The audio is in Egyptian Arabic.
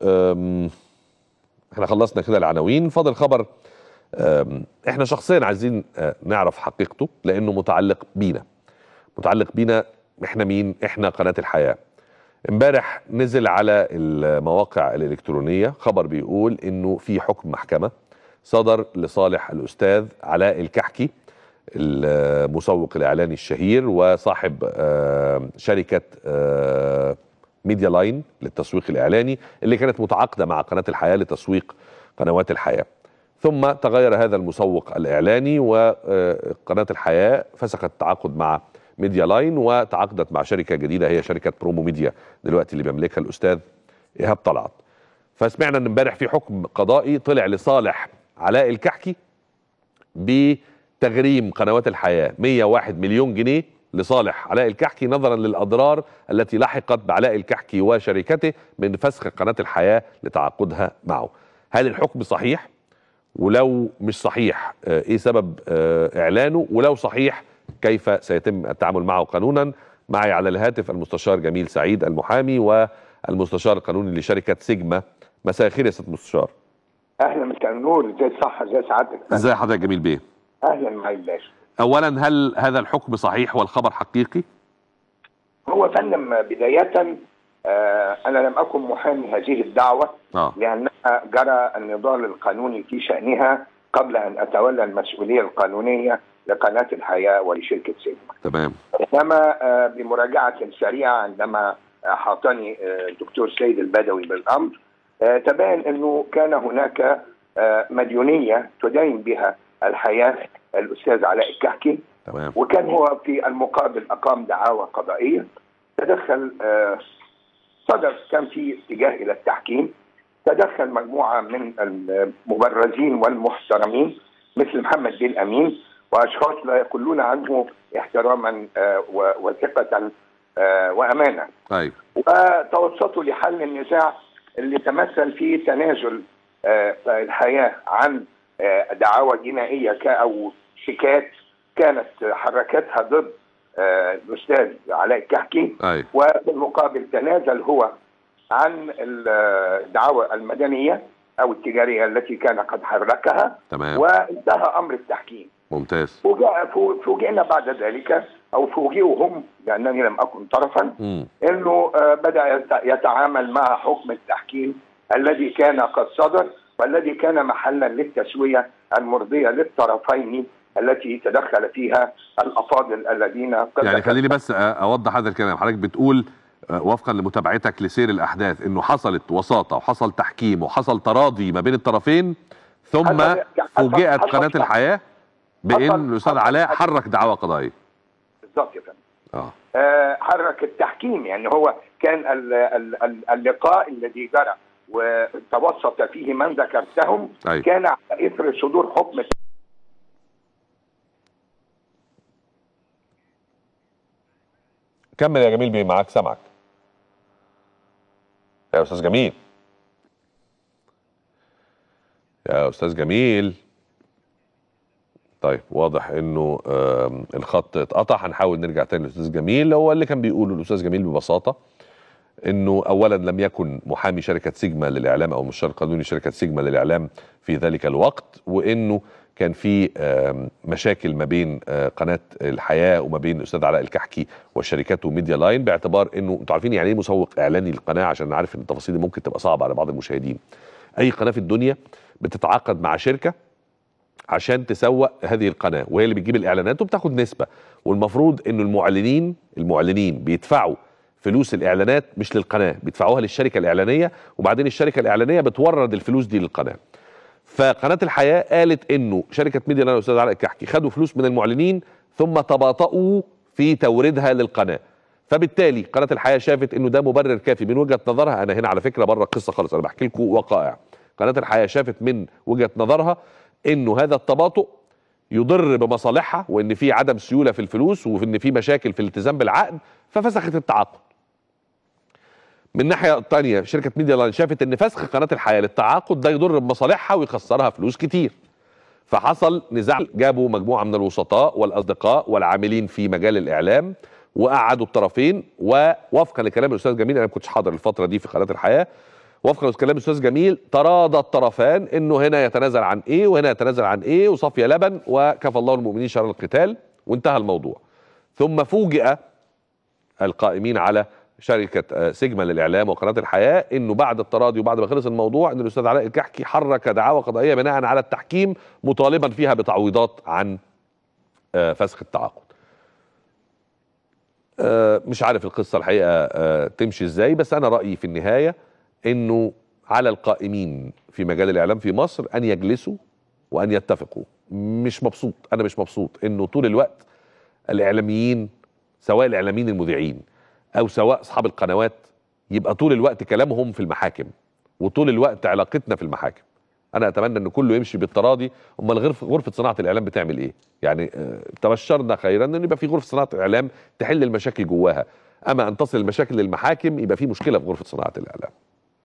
أم، احنا خلصنا كده العناوين فاضل خبر أم، احنا شخصيا عايزين أه، نعرف حقيقته لانه متعلق بينا متعلق بينا احنا مين احنا قناه الحياه امبارح نزل على المواقع الالكترونيه خبر بيقول انه في حكم محكمه صدر لصالح الاستاذ علاء الكحكي المسوق الاعلاني الشهير وصاحب آه، شركه آه، ميديا لاين للتسويق الاعلاني اللي كانت متعاقده مع قناه الحياه لتسويق قنوات الحياه ثم تغير هذا المسوق الاعلاني وقناه الحياه فسخت التعاقد مع ميديا لاين وتعاقدت مع شركه جديده هي شركه برومو ميديا دلوقتي اللي بيملكها الاستاذ ايهاب طلعت فسمعنا ان امبارح في حكم قضائي طلع لصالح علاء الكحكي بتغريم قنوات الحياه 101 مليون جنيه لصالح علاء الكحكي نظرا للاضرار التي لحقت بعلاء الكحكي وشركته من فسخ قناه الحياه لتعاقدها معه. هل الحكم صحيح؟ ولو مش صحيح آه، ايه سبب آه، اعلانه؟ ولو صحيح كيف سيتم التعامل معه قانونا؟ معي على الهاتف المستشار جميل سعيد المحامي والمستشار القانوني لشركه سيجما. مساء الخير يا سياده المستشار. اهلا مساء النور ازي الصحه ازي سعادتك ازي حضرتك جميل بيه؟ اهلا معي الباشا اولا هل هذا الحكم صحيح والخبر حقيقي؟ هو فندم بدايه آه انا لم اكن محامي هذه الدعوه اه لانها جرى النضال القانوني في شانها قبل ان اتولى المسؤوليه القانونيه لقناه الحياه ولشركه سيجما تمام انما آه بمراجعه سريعه عندما احاطني آه، الدكتور سيد البدوي بالامر آه، تبين انه كان هناك آه، مديونيه تدين بها الحياه الاستاذ علاء الكحكي تمام وكان هو في المقابل اقام دعاوى قضائيه تدخل آه، صدر كان في اتجاه الى التحكيم تدخل مجموعه من المبرزين والمحترمين مثل محمد بن امين واشخاص لا يقولون عنه احتراما آه، و- وثقه آه، وامانه ايوه وتوسطوا لحل النزاع اللي تمثل في تنازل آه، الحياه عن آه، دعاوى جنائيه ك- او شيكات كانت حركتها ضد آه، الاستاذ علاء الكحكي ايوه وبالمقابل تنازل هو عن الدعاوى المدنيه او التجاريه التي كان قد حركها تمام وانتهى امر التحكيم ممتاز فوجئ- فو- فوجئنا بعد ذلك او فوجئوا هم لانني لم اكن طرفا امم انه آه، بدا يت- يتعامل مع حكم التحكيم الذي كان قد صدر والذي كان محلا للتسويه المرضيه للطرفين التي تدخل فيها الافاضل الذين قد يعني ذكرت. خليني بس أ- اوضح هذا الكلام حضرتك بتقول آه، وفقا لمتابعتك لسير الاحداث انه حصلت وساطه وحصل تحكيم وحصل تراضي ما بين الطرفين ثم حصل- حصل- فوجئت حصل- قناه الحياه بان حصل- الاستاذ حصل- علاء حصل- حرك دعوى قضائيه بالضبط يا فندم اه آه، حرك التحكيم يعني هو كان ال- ال- ال- اللقاء الذي جرى وتوسط فيه من ذكرتهم أيوة. كان على اثر صدور حكم كمل يا جميل بيه معاك سامعك يا استاذ جميل يا استاذ جميل طيب واضح انه آم، الخط اتقطع هنحاول نرجع تاني للاستاذ جميل هو اللي كان بيقوله الاستاذ جميل ببساطه انه اولا لم يكن محامي شركه سيجما للاعلام او مستشار قانوني شركه سيجما للاعلام في ذلك الوقت وانه كان في آم، مشاكل ما بين آه، قناه الحياه وما بين الاستاذ علاء الكحكي وشركته ميديا لاين باعتبار انه انتوا عارفين يعني ايه مسوق اعلاني للقناه عشان عارف ان التفاصيل دي ممكن تبقى صعبه على بعض المشاهدين. اي قناه في الدنيا بتتعاقد مع شركه عشان تسوق هذه القناه وهي اللي بتجيب الاعلانات وبتاخد نسبه والمفروض انه المعلنين المعلنين بيدفعوا فلوس الاعلانات مش للقناه بيدفعوها للشركه الاعلانيه وبعدين الشركه الاعلانيه بتورد الفلوس دي للقناه فقناه الحياه قالت انه شركه ميديا لاين والاستاذ علاء الكحكي خدوا فلوس من المعلنين ثم تباطؤوا في توريدها للقناه فبالتالي قناه الحياه شافت انه ده مبرر كافي من وجهه نظرها انا هنا على فكره بره القصه خالص انا بحكي لكم وقائع قناه الحياه شافت من وجهه نظرها انه هذا التباطؤ يضر بمصالحها وان في عدم سيوله في الفلوس وان في مشاكل في الالتزام بالعقد ففسخت التعاقد من الناحيه الثانيه شركه ميديا لاين شافت ان فسخ قناه الحياه للتعاقد ده يضر بمصالحها ويخسرها فلوس كتير فحصل نزاع جابوا مجموعه من الوسطاء والاصدقاء والعاملين في مجال الاعلام وقعدوا الطرفين ووفقا لكلام الاستاذ جميل انا ما كنتش حاضر الفتره دي في قناه الحياه وفقا لكلام الاستاذ جميل تراضى الطرفان انه هنا يتنازل عن ايه وهنا يتنازل عن ايه وصفي لبن وكفى الله المؤمنين شر القتال وانتهى الموضوع ثم فوجئ القائمين على شركه آه، سيجما للاعلام وقناه الحياه انه بعد التراضي وبعد ما خلص الموضوع ان الاستاذ علاء الكحكي حرك دعاوى قضائيه بناء على التحكيم مطالبا فيها بتعويضات عن آه، فسخ التعاقد. آه، مش عارف القصه الحقيقه آه، تمشي ازاي بس انا رايي في النهايه انه على القائمين في مجال الاعلام في مصر ان يجلسوا وان يتفقوا مش مبسوط انا مش مبسوط انه طول الوقت الاعلاميين سواء الاعلاميين المذيعين او سواء اصحاب القنوات يبقى طول الوقت كلامهم في المحاكم وطول الوقت علاقتنا في المحاكم انا اتمنى ان كله يمشي بالتراضي امال غرف غرفه صناعه الاعلام بتعمل ايه يعني آه، تبشرنا خيرا ان يبقى في غرفه صناعه الاعلام تحل المشاكل جواها اما ان تصل المشاكل للمحاكم يبقى في مشكله في غرفه صناعه الاعلام